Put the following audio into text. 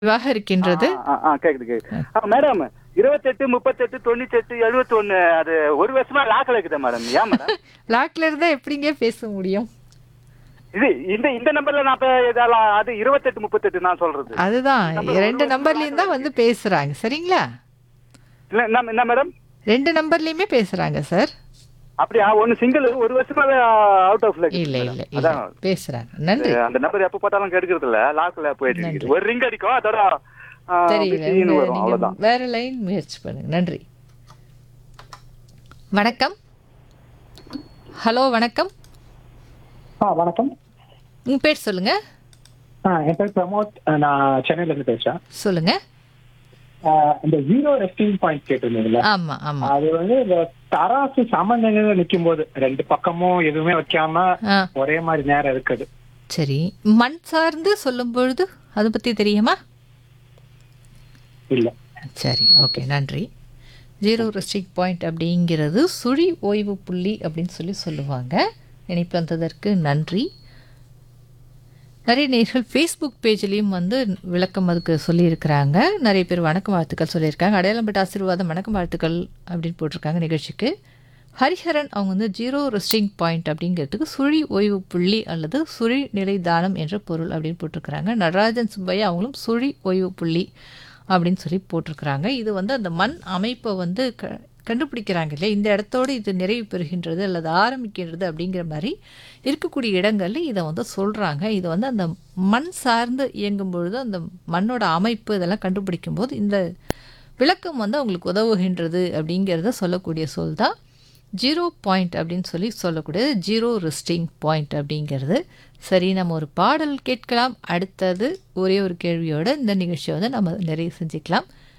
வாக இருக்கின்றது ஆ, ஆ, கேக்குது கேக்குது ஆ, மேடம் இருபத்தெட்டு முப்பத்தெட்டு தொண்ணூத்தெட்டு எழுபத்தி ஒண்ணு அது ஒரு வருஷமா லாக்கில் இருக்குது மேடம் ஏன் மேடம் லாக்ல இருந்தா எப்படிங்க பேச முடியும் இது இந்த இந்த நம்பர்ல நான் இப்ப இதெல்லாம் அது இருபத்தெட்டு முப்பத்தெட்டு நான் சொல்றது அதுதான் நம்பர் ஒரு ரெண்டு வருஷம் நம்பர்லயும் தான் வந்து பேசுறாங்க சரிங்களா இல்ல என்ன என்ன மேடம் ரெண்டு நம்பர்லயுமே பேசுறாங்க சார் அப்படியா ஒன்னு சிங்கிள் ஒரு வருஷமாவே அவுட் ஆஃப்ல இல்ல இல்ல இல்ல அதான் பேசுறாங்க நன்றி அந்த நம்பர் எப்ப போட்டாலும் கெடுக்கிறது இல்ல லாக்ல போயிட்டு இருக்குது ஒரு ரிங் அடிக்கும் அதோட ஆ, தெரியல பிஸின்னு உங்க- வரும் நீங்க அவ்வளவுதான் வேற லைன் முயற்சி பண்ணுங்க நன்றி வணக்கம் ஹலோ வணக்கம் ஆ வணக்கம் உங்க பேர் சொல்லுங்க ஆ என் பேர் பிரமோத் நான் சென்னையில இருந்து பேசுறேன் சொல்லுங்க ஆ, இந்த ஜீரோ ரெஸ்டிங் பாயிண்ட் கேட்டிருந்தீங்கல்ல ஆமா ஆமா அது வந்து இந்த தராசு சமநிலையில நிக்கும் போது ரெண்டு பக்கமும் எதுவுமே வைக்காம ஆ ஒரே மாதிரி நேரம் இருக்குது சரி மண் சார்ந்து சொல்லும் பொழுது அதை பத்தி தெரியுமா இல்ல சரி ஓகே நன்றி ஜீரோ ரெஸ்ட்ரிக் பாயிண்ட் அப்படிங்கிறது சுழி ஓய்வு புள்ளி அப்படின்னு சொல்லி சொல்லுவாங்க இணைப்பு வந்ததற்கு நன்றி நிறைய நேர்கள் ஃபேஸ்புக் பேஜ்லேயும் வந்து விளக்கம் அதுக்கு சொல்லியிருக்கிறாங்க நிறைய பேர் வணக்கம் வாழ்த்துக்கள் சொல்லியிருக்காங்க அடையாளம்பட்ட ஆசீர்வாதம் வணக்கம் வாழ்த்துக்கள் அப்படின்னு போட்டிருக்காங்க நிகழ்ச்சிக்கு ஹரிஹரன் அவங்க வந்து ஜீரோ ரெஸ்டிங் பாயிண்ட் அப்படிங்கிறதுக்கு சுழி ஓய்வு புள்ளி அல்லது சுழி நிலை தானம் என்ற பொருள் அப்படின்னு போட்டிருக்கிறாங்க நடராஜன் சுப்பையா அவங்களும் சுழி ஓய்வு புள்ளி அப்படின்னு சொல்லி போட்டிருக்கிறாங்க இது வந்து அந்த மண் அமைப்பை வந்து க கண்டுபிடிக்கிறாங்க இல்லையா இந்த இடத்தோடு இது நிறைவு பெறுகின்றது அல்லது ஆரம்பிக்கின்றது அப்படிங்கிற மாதிரி இருக்கக்கூடிய இடங்கள்ல இதை வந்து சொல்கிறாங்க இது வந்து அந்த மண் சார்ந்து இயங்கும் பொழுது அந்த மண்ணோட அமைப்பு இதெல்லாம் கண்டுபிடிக்கும் போது இந்த விளக்கம் வந்து அவங்களுக்கு உதவுகின்றது அப்படிங்கிறத சொல்லக்கூடிய சொல் தான் ஜீரோ பாயிண்ட் அப்படின்னு சொல்லி சொல்லக்கூடியது ஜீரோ ரெஸ்டிங் பாயிண்ட் அப்படிங்கிறது சரி நம்ம ஒரு பாடல் கேட்கலாம் அடுத்தது ஒரே ஒரு கேள்வியோட இந்த நிகழ்ச்சியை வந்து நம்ம நிறைவு செஞ்சுக்கலாம்